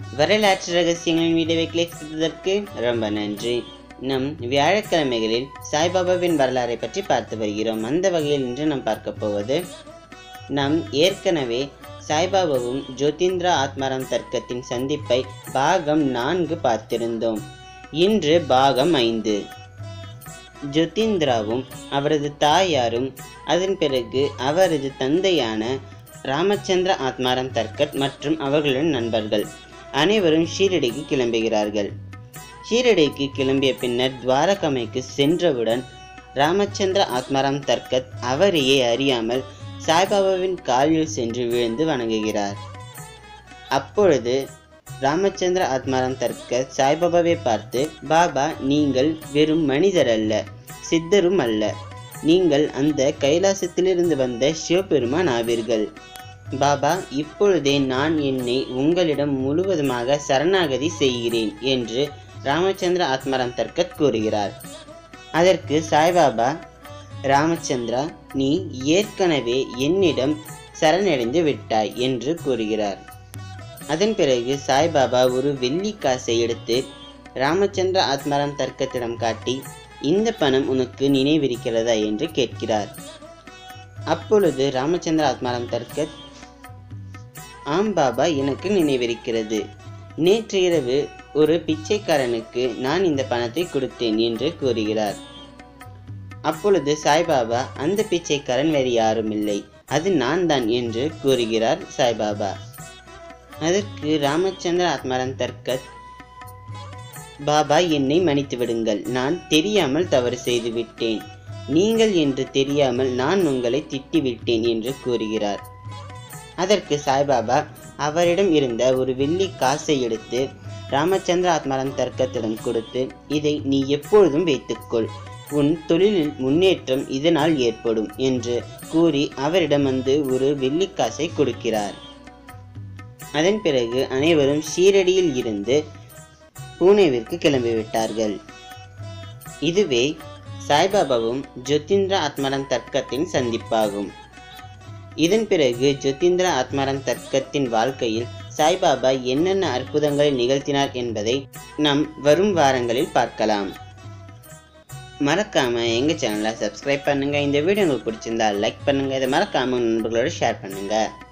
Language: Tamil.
வரலாற்று ரகசியங்களின் வீடியோவை கிளிக் செய்ததற்கு ரொம்ப நன்றி நம் வியாழக்கிழமைகளில் சாய்பாபாவின் வரலாறை பற்றி பார்த்து வருகிறோம் அந்த வகையில் இன்று நாம் பார்க்க போவது நாம் ஏற்கனவே சாய்பாபாவும் ஜோதிந்திரா ஆத்மாராம் தர்க்கத்தின் சந்திப்பை பாகம் நான்கு பார்த்திருந்தோம் இன்று பாகம் ஐந்து ஜோதிந்திராவும் அவரது தாயாரும் அதன் பிறகு அவரது தந்தையான ராமச்சந்திர ஆத்மாராம் தர்கட் மற்றும் அவர்களுடன் நண்பர்கள் அனைவரும் ஷீரடிக்கு கிளம்புகிறார்கள் ஷீரடிக்கு கிளம்பிய பின்னர் துவாரகமைக்கு சென்றவுடன் ராமச்சந்திர ஆத்மாராம் தர்கத் அவரையே அறியாமல் சாய்பாபாவின் காலில் சென்று விழுந்து வணங்குகிறார் அப்பொழுது ராமச்சந்திர ஆத்மாராம் தர்கத் சாய்பாபாவை பார்த்து பாபா நீங்கள் வெறும் மனிதர் அல்ல சித்தரும் அல்ல நீங்கள் அந்த கைலாசத்திலிருந்து வந்த சிவபெருமான் ஆவீர்கள் பாபா இப்பொழுதே நான் என்னை உங்களிடம் முழுவதுமாக சரணாகதி செய்கிறேன் என்று ராமச்சந்திர ஆத்மாராம் தர்கத் கூறுகிறார் அதற்கு சாய்பாபா ராமச்சந்திரா நீ ஏற்கனவே என்னிடம் சரணடைந்து விட்டாய் என்று கூறுகிறார் அதன் பிறகு சாய்பாபா ஒரு வெள்ளி காசை எடுத்து ராமச்சந்திர ஆத்மாராம் தர்க்கத்திடம் காட்டி இந்த பணம் உனக்கு நினைவிருக்கிறதா என்று கேட்கிறார் அப்பொழுது ராமச்சந்திர ஆத்மாராம் தர்க்கத் ஆம் பாபா எனக்கு நினைவிருக்கிறது நேற்று இரவு ஒரு பிச்சைக்காரனுக்கு நான் இந்த பணத்தை கொடுத்தேன் என்று கூறுகிறார் அப்பொழுது சாய்பாபா அந்த பிச்சைக்காரன் வேறு யாரும் இல்லை அது நான் தான் என்று கூறுகிறார் சாய்பாபா அதற்கு ராமச்சந்திர ஆத்மாராம் தர்கத் பாபா என்னை மன்னித்து விடுங்கள் நான் தெரியாமல் தவறு செய்து விட்டேன் நீங்கள் என்று தெரியாமல் நான் உங்களை திட்டிவிட்டேன் என்று கூறுகிறார் அதற்கு சாய்பாபா அவரிடம் இருந்த ஒரு வெள்ளி காசை எடுத்து ராமச்சந்திர ஆத்மாராம் தர்க்கத்திடம் கொடுத்து இதை நீ எப்பொழுதும் வைத்துக்கொள் உன் தொழிலில் முன்னேற்றம் இதனால் ஏற்படும் என்று கூறி அவரிடம் வந்து ஒரு வெள்ளிக்காசை கொடுக்கிறார் அதன் பிறகு அனைவரும் ஷீரடியில் இருந்து பூனேவிற்கு கிளம்பிவிட்டார்கள் இதுவே சாய்பாபாவும் ஜோதிந்திரா ஆத்மாராம் தர்க்கத்தின் சந்திப்பாகும் இதன் பிறகு ஜோதிந்திரா ஆத்மாராம் தர்க்கத்தின் வாழ்க்கையில் சாய்பாபா என்னென்ன அற்புதங்களை நிகழ்த்தினார் என்பதை நாம் வரும் வாரங்களில் பார்க்கலாம் மறக்காம எங்க சேனலை சப்ஸ்கிரைப் பண்ணுங்க இந்த வீடியோ உங்களுக்கு பிடிச்சிருந்தா லைக் பண்ணுங்க இதை மறக்காம உங்க நண்பர்களோட ஷேர் பண்ணுங்க